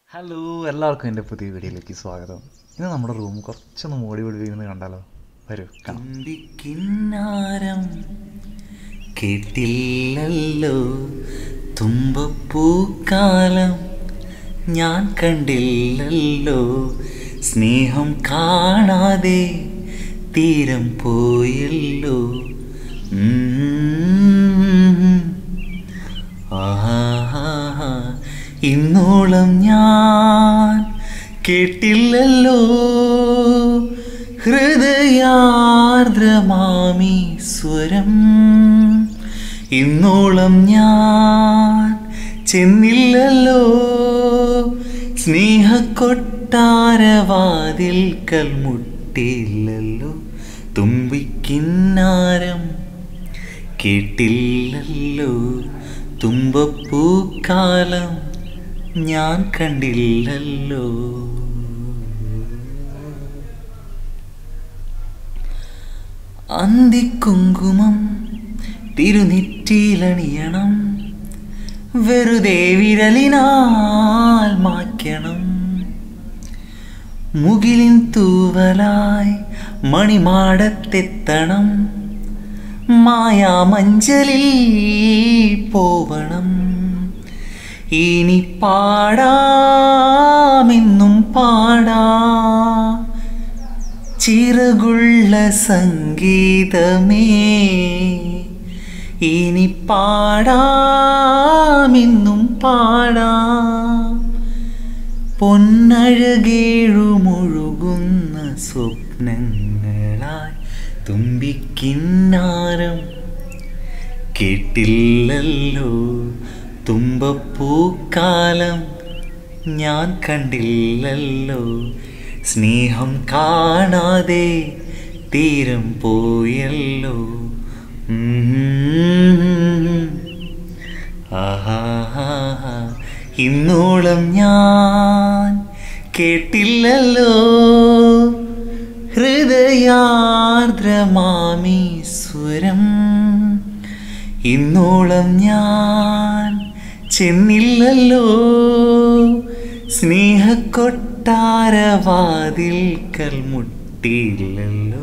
Hello എല്ലാവർക്കും എൻ്റെ പുതിയ വീഡിയോയിലേക്ക് സ്വാഗതം ഇന്ന് നമ്മുടെ റൂം കുറച്ചൊന്ന് മോടി പിടിപ്പിക്കുന്നത് കണ്ടാലോ വരൂ കാണാം തുമ്പിക്കിന്നാരം കേട്ടില്ലല്ലോ തുമ്പപ്പൂക്കാലം ഞാൻ കണ്ടില്ലല്ലോ സ്നേഹം കാണാതെ തീരം പോയല്ലോ ഉം. ആഹാഹാ. ഇന്നോളം ഞാൻ കേട്ടില്ലല്ലോ ഹൃദയാർദ്രമാമി സ്വരം ഇന്നോളം ഞാൻ ചെന്നില്ലല്ലോ സ്നേഹക്കൊട്ടാരവാതിൽ കൽമുട്ടില്ലല്ലോ തുമ്പിക്കിന്നാരം കേട്ടില്ലല്ലോ തുമ്പപ്പൂക്കാലം ഞാൻ കണ്ടില്ലല്ലോ അന്തിക്കുങ്കുമം തിരുനെറ്റിയിലണിയണം വെറുതെ വിരലിനാൽ മായ്ക്കണം മുകിലിൻ തൂവലായി മണിമാടത്തെത്തണം മായാമഞ്ചലിൽ പോവണം ഇനി പാടാമെന്നും പാടാ ചിറകുള്ള സംഗീതമേ ഇനി പാടാമെന്നും പാടാം പൊന്നഴകേഴുമൊഴുകുന്ന സ്വപ്നങ്ങളായി തുമ്പിക്കിന്നാരം കേട്ടില്ലല്ലോ തുമ്പപ്പൂക്കാലം ഞാൻ കണ്ടില്ലല്ലോ സ്നേഹം കാണാതെ തീരം പോയല്ലോ ഉം. ആഹാഹാഹാ. ഇന്നോളം ഞാൻ കേട്ടില്ലല്ലോ ഹൃദയാർദ്രമാമി സ്വരം ഇന്നോളം ഞാൻ ചെന്നില്ലല്ലോ സ്നേഹക്കൊട്ടാരവാതിൽ കൽമുട്ടിയില്ലല്ലോ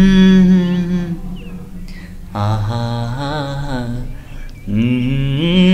ഉം. ആഹാ ഉം